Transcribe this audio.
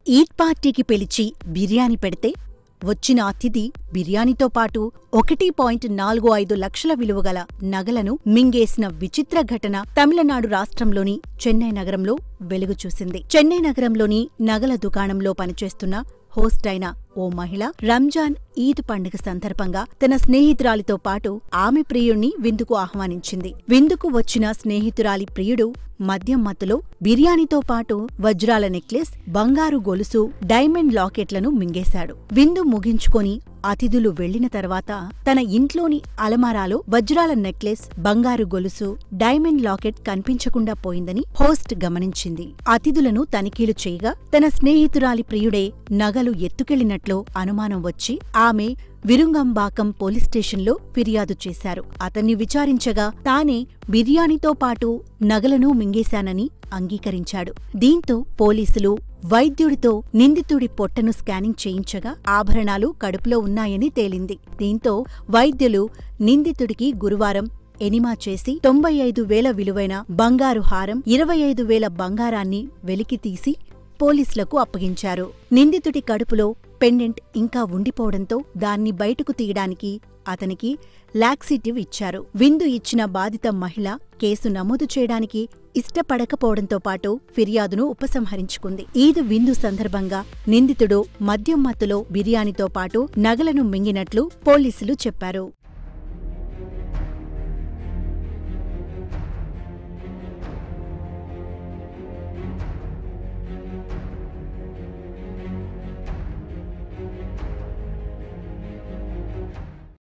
ఈద్ పార్టీకి పిలిచి బిర్యానీ పెడితే వచ్చిన అతిథి బిర్యానీతో పాటు ఒకటి పాయింట్ నాలుగు ఐదు లక్షల విలువగల నగలను మింగేసిన విచిత్ర ఘటన తమిళనాడు రాష్ట్రంలోని చెన్నై నగరంలో వెలుగు చూసింది చెన్నై నగరంలోని నగల దుకాణంలో పనిచేస్తున్న హోస్ట్ అయిన ఓ మహిళ రంజాన్ ఈద్ పండుగ సందర్భంగా తన స్నేహితురాలితో పాటు ఆమె ప్రియుణ్ణి విందుకు ఆహ్వానించింది విందుకు వచ్చిన స్నేహితురాలి ప్రియుడు మద్యం మత్తులో బిర్యానీతో పాటు వజ్రాల నెక్లెస్ బంగారు గొలుసు డైమండ్ లాకెట్లను మింగేశాడు విందు ముగించుకొని అతిథులు వెళ్లిన తర్వాత తన ఇంట్లోని అలమారాలో వజ్రాల నెక్లెస్ బంగారు గొలుసు డైమండ్ లాకెట్ కనిపించకుండా పోయిందని హోస్ట్ గమనించింది అతిథులను తనిఖీలు చేయగా తన స్నేహితురాలి ప్రియుడే నగలు ఎత్తుకెళ్లినట్లు అనుమానం వచ్చి ఆమె విరుంగంబాకం పోలీస్ స్టేషన్లో ఫిర్యాదు చేశారు అతన్ని విచారించగా తానే బిర్యానీతో పాటు నగలను మింగేశానని అంగీకరించాడు దీంతో పోలీసులు వైద్యుడితో నిందితుడి పొట్టను స్కానింగ్ చేయించగా ఆభరణాలు కడుపులో ఉన్నాయని తేలింది దీంతో వైద్యులు నిందితుడికి గురువారం ఎనిమా చేసి తొంభై ఐదు వేల విలువైన బంగారు హారం ఇరవై ఐదు వేల బంగారాన్ని వెలికితీసి పోలీసులకు అప్పగించారు నిందితుడి కడుపులో పెండెంట్ ఇంకా ఉండిపోవడంతో దాన్ని బయటకు తీయడానికి అతనికి లాక్సిటివ్ ఇచ్చారు విందు ఇచ్చిన బాధిత మహిళ కేసు నమోదు చేయడానికి ఇష్టపడకపోవడంతో పాటు ఫిర్యాదును ఉపసంహరించుకుంది ఈద్ విందు సందర్భంగా నిందితుడు మద్యం మత్తులో బిర్యానీతో పాటు నగలను మింగినట్లు పోలీసులు చెప్పారు